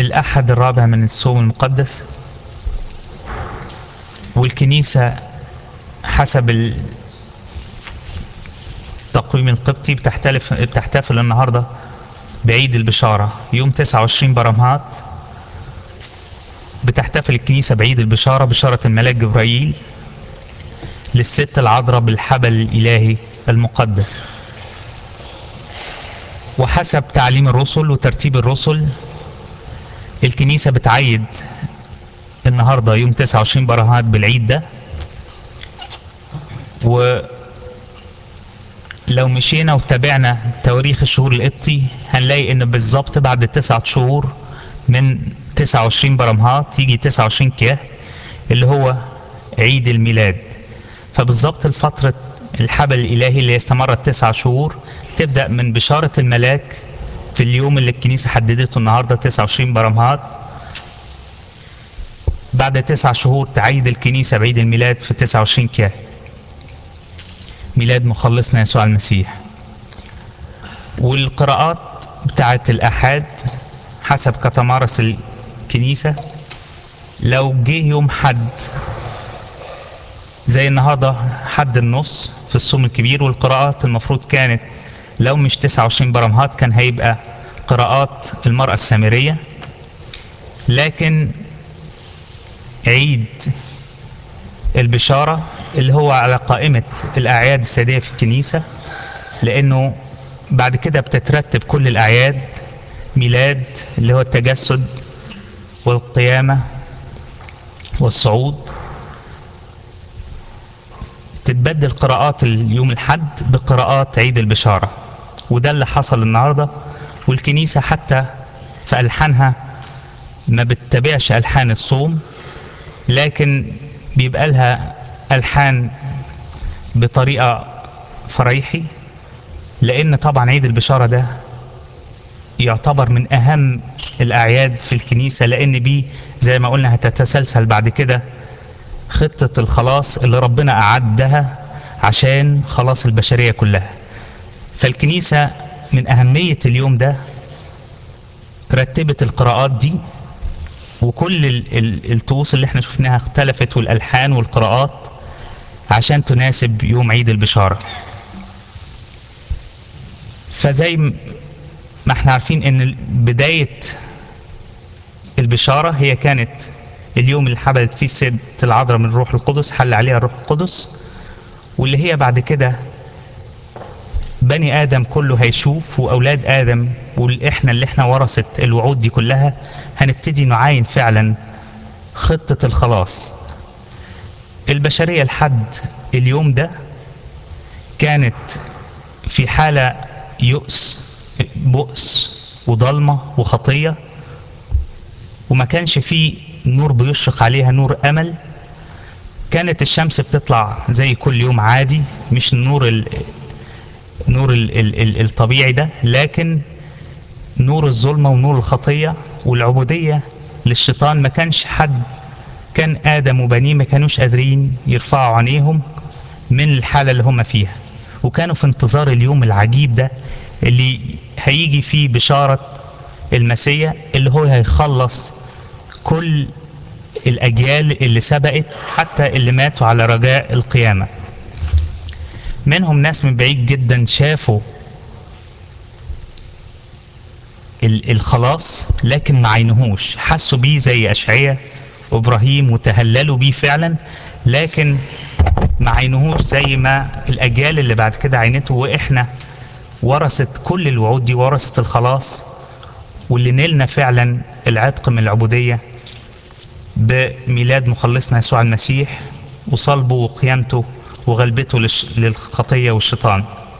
الأحد الرابع من الصوم المقدس والكنيسة حسب التقويم القبطي بتحتلف بتحتفل النهارده بعيد البشارة يوم 29 برمهات بتحتفل الكنيسة بعيد البشارة بشارة الملاك جبرائيل للست العذراء بالحبل الإلهي المقدس وحسب تعليم الرسل وترتيب الرسل الكنيسة بتعيد النهاردة يوم 29 برهات بالعيد ده ولو مشينا وتابعنا تواريخ الشهور القبطي هنلاقي ان بالظبط بعد تسعة شهور من 29 برمهات يجي 29 كياه اللي هو عيد الميلاد فبالظبط الفترة الحبل الإلهي اللي استمرت تسعة شهور تبدأ من بشارة الملاك في اليوم اللي الكنيسة حددته النهاردة 29 برمهات بعد تسع شهور تعيد الكنيسة بعيد الميلاد في 29 كياه ميلاد مخلصنا يسوع المسيح والقراءات بتاعت الأحاد حسب كتمارس الكنيسة لو جه يوم حد زي النهارده حد النص في الصوم الكبير والقراءات المفروض كانت لو مش 29 برمهات كان هيبقى قراءات المرأة السامرية لكن عيد البشارة اللي هو على قائمة الأعياد السادية في الكنيسة لأنه بعد كده بتترتب كل الأعياد ميلاد اللي هو التجسد والقيامة والصعود تتبدل قراءات اليوم الحد بقراءات عيد البشارة وده اللي حصل النهاردة والكنيسة حتى في ألحانها ما بتتبعش ألحان الصوم لكن بيبقى لها ألحان بطريقة فريحي لأن طبعا عيد البشارة ده يعتبر من أهم الأعياد في الكنيسة لأن بيه زي ما قلنا هتتسلسل بعد كده خطة الخلاص اللي ربنا أعدها عشان خلاص البشرية كلها فالكنيسة من أهمية اليوم ده رتبت القراءات دي وكل ال- ال- الطقوس اللي احنا شفناها اختلفت والألحان والقراءات عشان تناسب يوم عيد البشارة فزي م- ما احنا عارفين ان بداية البشارة هي كانت اليوم اللي حبلت فيه الست العذراء من الروح القدس حل عليها الروح القدس واللي هي بعد كده بني ادم كله هيشوف واولاد ادم واحنا اللي احنا ورثت الوعود دي كلها هنبتدي نعاين فعلا خطه الخلاص البشريه لحد اليوم ده كانت في حاله يؤس بؤس وضلمه وخطيه وما كانش فيه نور بيشرق عليها نور امل كانت الشمس بتطلع زي كل يوم عادي مش النور ال نور ال ال ال الطبيعي ده لكن نور الظلمه ونور الخطيه والعبوديه للشيطان ما كانش حد كان ادم وبنيه ما كانوش قادرين يرفعوا عينيهم من الحاله اللي هم فيها وكانوا في انتظار اليوم العجيب ده اللي هيجي فيه بشاره المسيح اللي هو هيخلص كل الأجيال اللي سبقت حتى اللي ماتوا على رجاء القيامة منهم ناس من بعيد جدا شافوا ال- الخلاص لكن ما عينهوش حسوا بيه زي أشعية وإبراهيم وتهللوا بيه فعلا لكن ما عينهوش زي ما الأجيال اللي بعد كده عينته وإحنا ورثت كل الوعود دي ورثت الخلاص واللي نلنا فعلا العتق من العبودية بميلاد مخلصنا يسوع المسيح وصلبه وقيامته وغلبته للش- للخطية والشيطان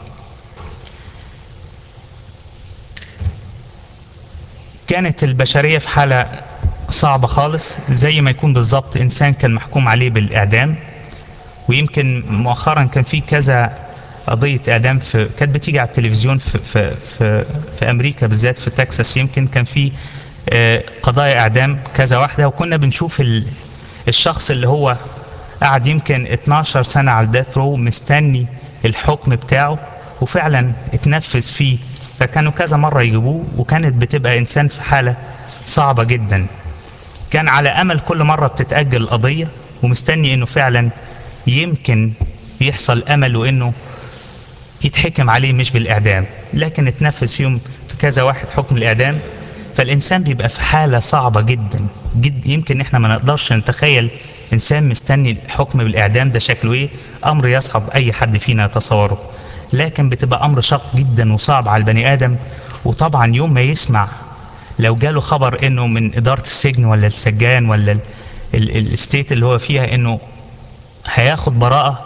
كانت البشرية في حالة صعبة خالص زي ما يكون بالظبط إنسان كان محكوم عليه بالإعدام ويمكن مؤخرا كان في كذا قضية إعدام في كانت بتيجي على التلفزيون في في في, في أمريكا بالذات في تكساس يمكن كان في آه، قضايا إعدام كذا واحدة وكنا بنشوف ال- الشخص اللي هو قعد يمكن 12 سنة على الداث رو مستني الحكم بتاعه وفعلا اتنفذ فيه فكانوا كذا مرة يجيبوه وكانت بتبقى إنسان في حالة صعبة جدا كان على أمل كل مرة بتتأجل القضية ومستني إنه فعلا يمكن يحصل أمل وإنه يتحكم عليه مش بالإعدام لكن اتنفذ فيهم في كذا واحد حكم الإعدام فالإنسان بيبقى في حالة صعبة جدا جد يمكن إحنا ما نقدرش نتخيل إنسان مستني الحكم بالإعدام ده شكله إيه أمر يصعب أي حد فينا يتصوره لكن بتبقى أمر شاق جدا وصعب على البني آدم وطبعا يوم ما يسمع لو جاله خبر إنه من إدارة السجن ولا السجان ولا ال- ال- الستيت اللي هو فيها إنه هياخد براءة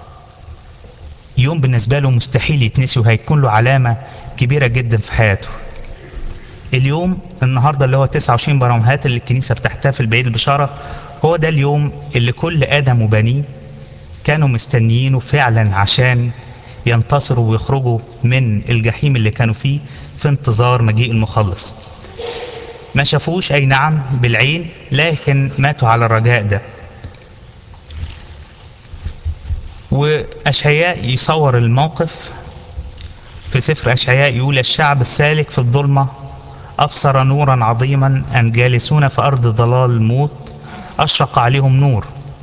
يوم بالنسبة له مستحيل يتنسي وهيكون له علامة كبيرة جدا في حياته اليوم النهاردة اللي هو 29 برمهات اللي الكنيسة بتحتفل بعيد البشارة هو ده اليوم اللي كل آدم وبنيه كانوا مستنيينه فعلا عشان ينتصروا ويخرجوا من الجحيم اللي كانوا فيه في انتظار مجيء المخلص ما شافوش أي نعم بالعين لكن ماتوا على الرجاء ده وأشعياء يصور الموقف في سفر أشعياء يقول الشعب السالك في الظلمة أبصر نورا عظيما أن جالسون في أرض ضلال الموت أشرق عليهم نور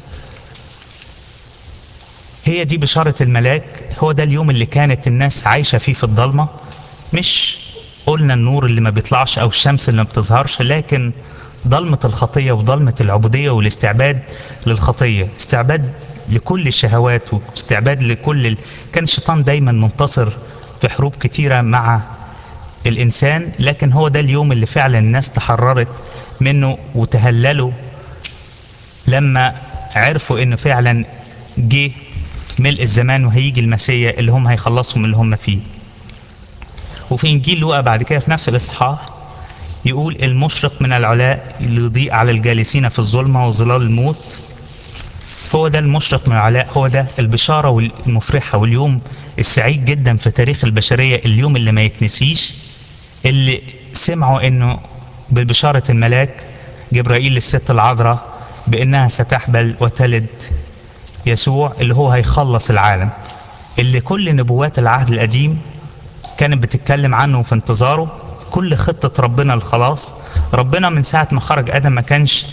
هي دي بشارة الملاك هو ده اليوم اللي كانت الناس عايشة فيه في الضلمة مش قلنا النور اللي ما بيطلعش أو الشمس اللي ما بتظهرش لكن ضلمة الخطية وضلمة العبودية والاستعباد للخطية استعباد لكل الشهوات واستعباد لكل ال... كان الشيطان دايما منتصر في حروب كتيرة مع الإنسان لكن هو ده اليوم اللي فعلا الناس تحررت منه وتهللوا لما عرفوا إنه فعلا جه ملء الزمان وهيجي المسيا اللي هم هيخلصوا من اللي هم فيه وفي إنجيل لوقا بعد كده في نفس الإصحاح يقول المشرق من العلاء اللي يضيء على الجالسين في الظلمة وظلال الموت هو ده المشرق من العلاء هو ده البشارة المفرحة واليوم السعيد جدا في تاريخ البشرية اليوم اللي ما يتنسيش اللي سمعوا انه ببشارة الملاك جبرائيل للست العذراء بانها ستحبل وتلد يسوع اللي هو هيخلص العالم اللي كل نبوات العهد القديم كانت بتتكلم عنه في انتظاره كل خطة ربنا الخلاص ربنا من ساعة ما خرج آدم ما كانش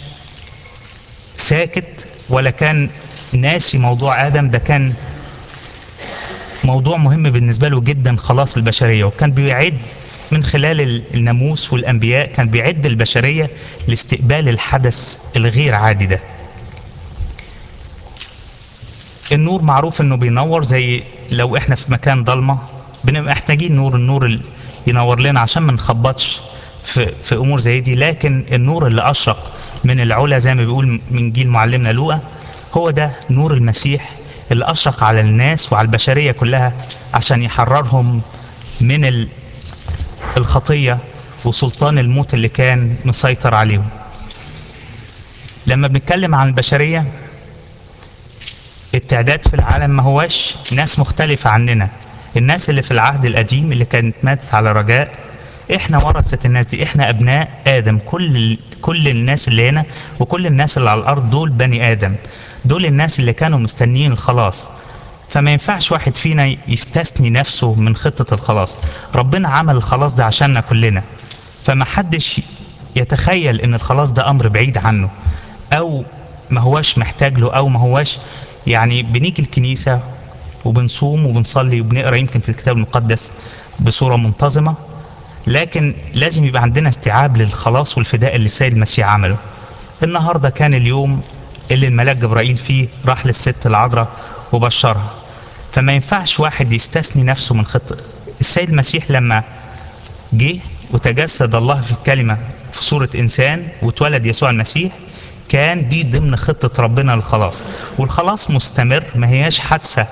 ساكت ولا كان ناسي موضوع آدم ده كان موضوع مهم بالنسبة له جدا خلاص البشرية وكان بيعد من خلال الناموس والأنبياء كان بيعد البشرية لاستقبال الحدث الغير عادي ده النور معروف انه بينور زي لو احنا في مكان ضلمة بنبقى محتاجين نور النور اللي ينور لنا عشان ما نخبطش في, في امور زي دي لكن النور اللي اشرق من العلا زي ما بيقول من جيل معلمنا لوقا هو ده نور المسيح اللي اشرق على الناس وعلى البشريه كلها عشان يحررهم من الخطيه وسلطان الموت اللي كان مسيطر عليهم لما بنتكلم عن البشريه التعداد في العالم ما هوش ناس مختلفه عننا الناس اللي في العهد القديم اللي كانت ماتت على رجاء احنا ورثة الناس دي احنا ابناء ادم كل كل الناس اللي هنا وكل الناس اللي على الارض دول بني ادم دول الناس اللي كانوا مستنيين الخلاص فما ينفعش واحد فينا يستثني نفسه من خطة الخلاص ربنا عمل الخلاص ده عشاننا كلنا فما حدش يتخيل ان الخلاص ده امر بعيد عنه او ما هواش محتاج له او ما هواش يعني بنيجي الكنيسة وبنصوم وبنصلي وبنقرا يمكن في الكتاب المقدس بصورة منتظمة لكن لازم يبقى عندنا استيعاب للخلاص والفداء اللي السيد المسيح عمله النهارده كان اليوم اللي الملاك جبرائيل فيه راح للست العذراء وبشرها فما ينفعش واحد يستثني نفسه من خطة السيد المسيح لما جه وتجسد الله في الكلمة في صورة إنسان واتولد يسوع المسيح كان دي ضمن خطة ربنا للخلاص والخلاص مستمر ما هياش حادثة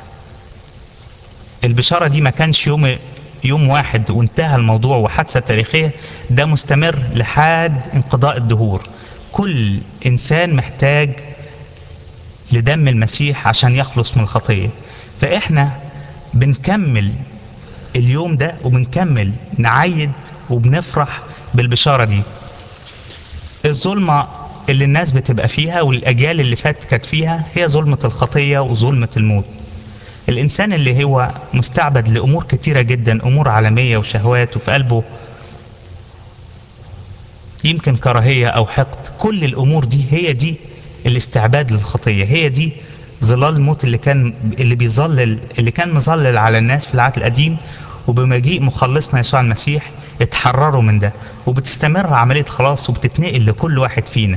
البشارة دي ما كانش يوم يوم واحد وانتهى الموضوع وحادثة تاريخية ده مستمر لحد انقضاء الدهور كل إنسان محتاج لدم المسيح عشان يخلص من الخطية فإحنا بنكمل اليوم ده وبنكمل نعيد وبنفرح بالبشارة دي الظلمة اللي الناس بتبقى فيها والأجيال اللي فاتت كانت فيها هي ظلمة الخطية وظلمة الموت الإنسان اللي هو مستعبد لأمور كتيرة جدا أمور عالمية وشهوات وفي قلبه يمكن كراهية أو حقد كل الأمور دي هي دي الاستعباد للخطية هي دي ظلال الموت اللي كان اللي بيظلل اللي كان مظلل على الناس في العهد القديم وبمجيء مخلصنا يسوع المسيح اتحرروا من ده وبتستمر عملية خلاص وبتتنقل لكل واحد فينا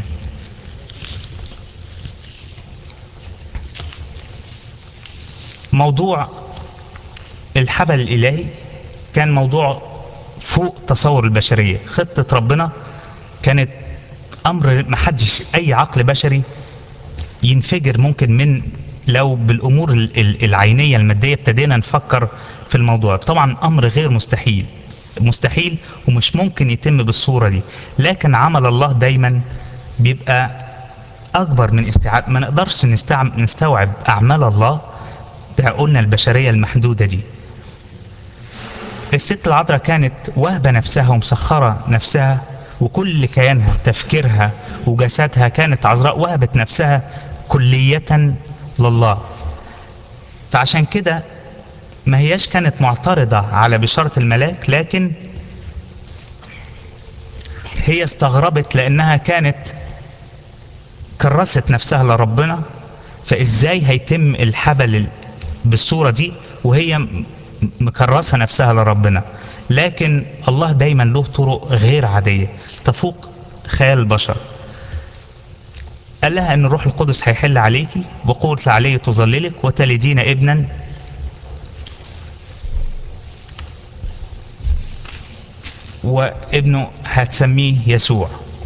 موضوع الحبل الإلهي كان موضوع فوق تصور البشرية خطة ربنا كانت أمر محدش أي عقل بشري ينفجر ممكن من لو بالأمور ال- ال- العينية المادية ابتدينا نفكر في الموضوع طبعا أمر غير مستحيل مستحيل ومش ممكن يتم بالصورة دي لكن عمل الله دايما بيبقى أكبر من استيعاب ما نقدرش نستوعب, نستوعب أعمال الله بعقولنا البشرية المحدودة دي الست العذراء كانت واهبة نفسها ومسخرة نفسها وكل كيانها تفكيرها وجسدها كانت عذراء وهبت نفسها كلية لله فعشان كده ما هياش كانت معترضة على بشارة الملاك لكن هي استغربت لأنها كانت كرست نفسها لربنا فإزاي هيتم الحبل بالصورة دي وهي م- مكرسة نفسها لربنا لكن الله دايما له طرق غير عادية تفوق خيال البشر قال لها ان الروح القدس هيحل عليكي وقوة العلي تظللك وتلدين ابنا وابنه هتسميه يسوع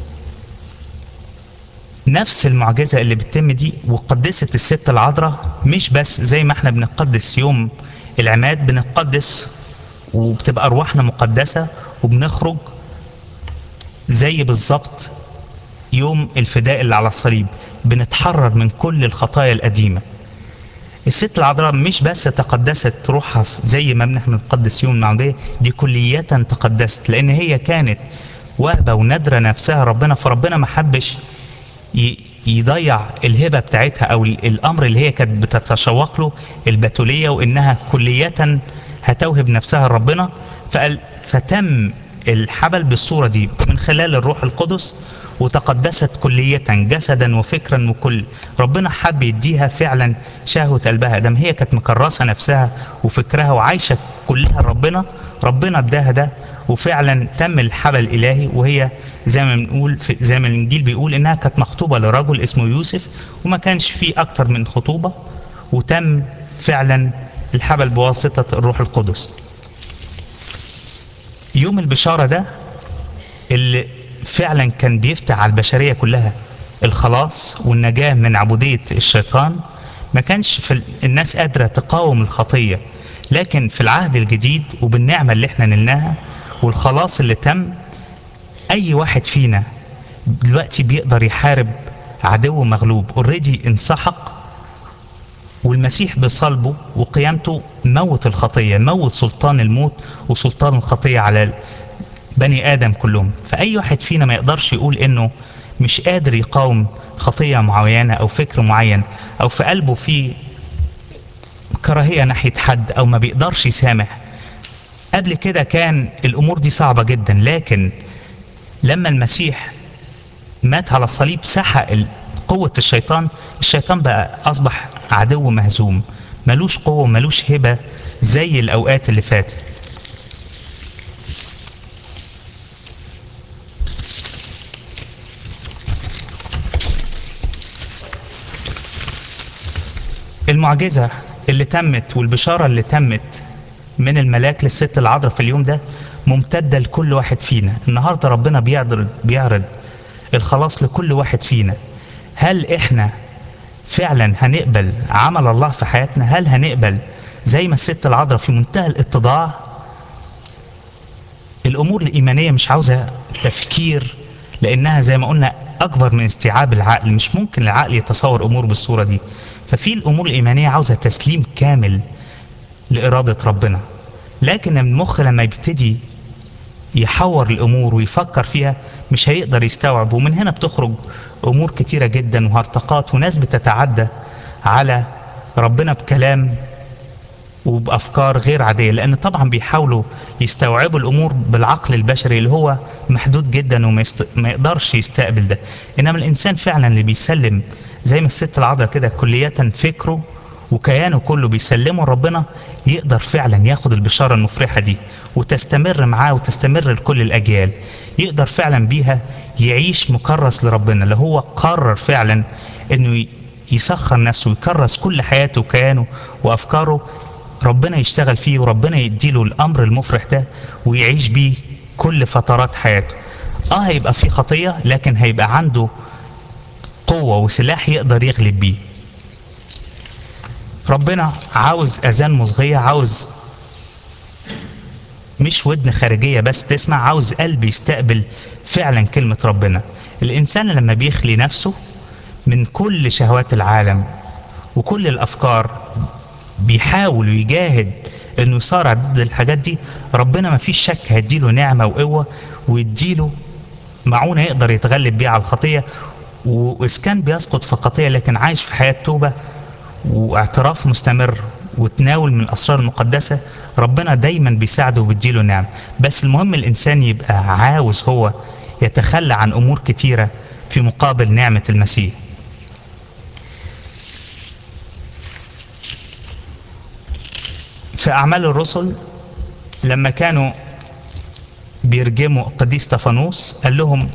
نفس المعجزة اللي بتتم دي وقدست الست العذراء مش بس زي ما احنا بنقدس يوم العماد بنقدس وبتبقى أرواحنا مقدسة وبنخرج زي بالظبط يوم الفداء اللي على الصليب بنتحرر من كل الخطايا القديمة الست العذراء مش بس تقدست روحها في- زي ما احنا بنقدس يوم المعمودية دي كلية تقدست لأن هي كانت واهبة ونادرة نفسها ربنا فربنا ما حبش ي- يضيع الهبة بتاعتها أو ال- الأمر اللي هي كانت بتتشوق له البتولية وإنها كلية هتوهب نفسها لربنا فقال فتم الحبل بالصورة دي من خلال الروح القدس وتقدست كلية جسدا وفكرا وكل ربنا حب يديها فعلا شهوة قلبها دم هي كانت مكرسة نفسها وفكرها وعايشة كلها ربنا ربنا اداها ده وفعلا تم الحبل الالهي وهي زي ما بنقول في زي ما الانجيل بيقول انها كانت مخطوبه لرجل اسمه يوسف وما كانش فيه اكتر من خطوبه وتم فعلا الحبل بواسطه الروح القدس. يوم البشاره ده اللي فعلا كان بيفتح على البشريه كلها الخلاص والنجاه من عبوديه الشيطان ما كانش في ال- الناس قادره تقاوم الخطيه لكن في العهد الجديد وبالنعمه اللي احنا نلناها والخلاص اللي تم اي واحد فينا دلوقتي بيقدر يحارب عدو مغلوب اوريدي انسحق والمسيح بصلبه وقيامته موت الخطيه موت سلطان الموت وسلطان الخطيه على بني ادم كلهم فاي واحد فينا ما يقدرش يقول انه مش قادر يقاوم خطيه معينه او فكر معين او في قلبه في كراهيه ناحيه حد او ما بيقدرش يسامح قبل كده كان الامور دي صعبه جدا لكن لما المسيح مات على الصليب سحق ال- قوة الشيطان الشيطان بقى أصبح عدو مهزوم ملوش قوة ملوش هبة زي الأوقات اللي فاتت المعجزة اللي تمت والبشارة اللي تمت من الملاك للست العذراء في اليوم ده ممتدة لكل واحد فينا النهاردة ربنا بيعرض, بيعرض الخلاص لكل واحد فينا هل احنا فعلا هنقبل عمل الله في حياتنا هل هنقبل زي ما الست العذراء في منتهى الاتضاع الامور الايمانيه مش عاوزه تفكير لانها زي ما قلنا اكبر من استيعاب العقل مش ممكن العقل يتصور امور بالصوره دي ففي الامور الايمانيه عاوزه تسليم كامل لاراده ربنا لكن المخ لما يبتدي يحور الامور ويفكر فيها مش هيقدر يستوعب ومن هنا بتخرج امور كتيره جدا وهرطقات وناس بتتعدى على ربنا بكلام وبافكار غير عاديه لان طبعا بيحاولوا يستوعبوا الامور بالعقل البشري اللي هو محدود جدا وما يست... ما يقدرش يستقبل ده انما الانسان فعلا اللي بيسلم زي ما الست العذراء كده كلية فكره وكيانه كله بيسلمه لربنا يقدر فعلا ياخد البشارة المفرحة دي وتستمر معاه وتستمر لكل الأجيال يقدر فعلا بيها يعيش مكرس لربنا اللي هو قرر فعلا انه يسخر نفسه ويكرس كل حياته وكيانه وافكاره ربنا يشتغل فيه وربنا يديله الامر المفرح ده ويعيش بيه كل فترات حياته اه هيبقى في خطيه لكن هيبقى عنده قوه وسلاح يقدر يغلب بيه ربنا عاوز اذان مصغيه عاوز مش ودن خارجيه بس تسمع عاوز قلب يستقبل فعلا كلمه ربنا الانسان لما بيخلي نفسه من كل شهوات العالم وكل الافكار بيحاول ويجاهد انه يصارع ضد الحاجات دي ربنا ما فيش شك هيديله نعمه وقوه ويديله معونه يقدر يتغلب بيها على الخطيه واذا كان بيسقط في خطيه لكن عايش في حياه توبه واعتراف مستمر وتناول من الاسرار المقدسه ربنا دايما بيساعده وبيديله نعم بس المهم الانسان يبقى عاوز هو يتخلى عن امور كتيره في مقابل نعمه المسيح في أعمال الرسل لما كانوا بيرجموا قديس استفانوس قال لهم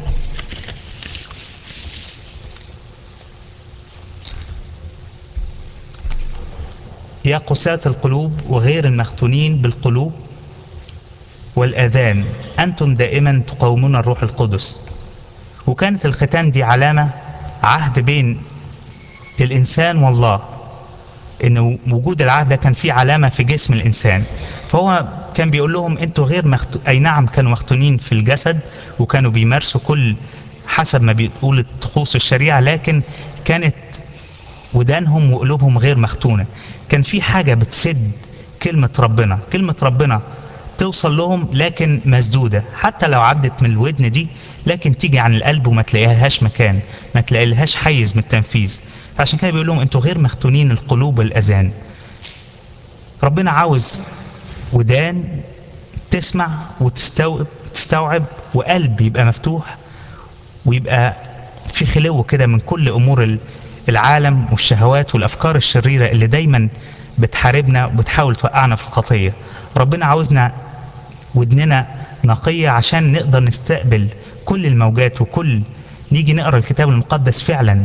يا قساة القلوب وغير المختونين بالقلوب والآذان أنتم دائما تقاومون الروح القدس وكانت الختان دي علامة عهد بين الإنسان والله ان وجود العهد ده كان فيه علامه في جسم الانسان فهو كان بيقول لهم انتوا غير مخت... اي نعم كانوا مختونين في الجسد وكانوا بيمارسوا كل حسب ما بيقول طقوس الشريعه لكن كانت ودانهم وقلوبهم غير مختونه كان في حاجه بتسد كلمه ربنا كلمه ربنا توصل لهم لكن مسدوده حتى لو عدت من الودن دي لكن تيجي عن القلب وما تلاقيهاش مكان ما تلاقيلهاش حيز من التنفيذ عشان كده بيقول لهم انتوا غير مختونين القلوب والاذان ربنا عاوز ودان تسمع وتستوعب تستوعب وقلب يبقى مفتوح ويبقى في خلو كده من كل امور العالم والشهوات والافكار الشريره اللي دايما بتحاربنا وبتحاول توقعنا في الخطيه ربنا عاوزنا ودننا نقيه عشان نقدر نستقبل كل الموجات وكل نيجي نقرا الكتاب المقدس فعلا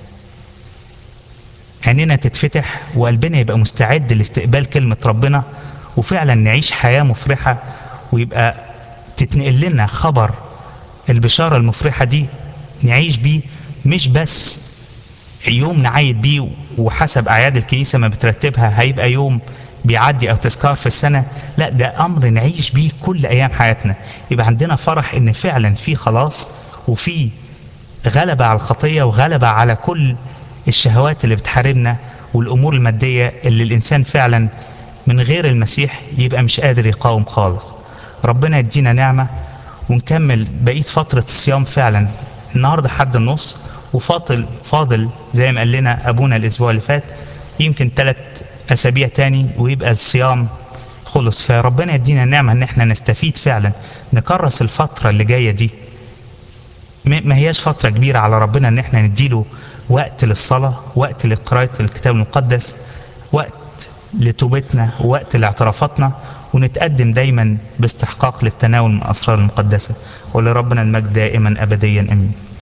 عينينا تتفتح وقلبنا يبقى مستعد لاستقبال كلمة ربنا وفعلا نعيش حياة مفرحة ويبقى تتنقل لنا خبر البشارة المفرحة دي نعيش بيه مش بس يوم نعيد بيه وحسب أعياد الكنيسة ما بترتبها هيبقى يوم بيعدي أو تذكار في السنة لا ده أمر نعيش بيه كل أيام حياتنا يبقى عندنا فرح إن فعلا في خلاص وفي غلبة على الخطية وغلبة على كل الشهوات اللي بتحاربنا والامور الماديه اللي الانسان فعلا من غير المسيح يبقى مش قادر يقاوم خالص ربنا يدينا نعمه ونكمل بقيه فتره الصيام فعلا النهارده حد النص وفاضل فاضل زي ما قال لنا ابونا الاسبوع اللي فات يمكن ثلاث اسابيع تاني ويبقى الصيام خلص فربنا يدينا النعمه ان احنا نستفيد فعلا نكرس الفتره اللي جايه دي ما هياش فتره كبيره على ربنا ان احنا نديله وقت للصلاة وقت لقراءة الكتاب المقدس وقت لتوبتنا ووقت لاعترافاتنا ونتقدم دايما باستحقاق للتناول من الأسرار المقدسة ولربنا المجد دائما أبديا أمين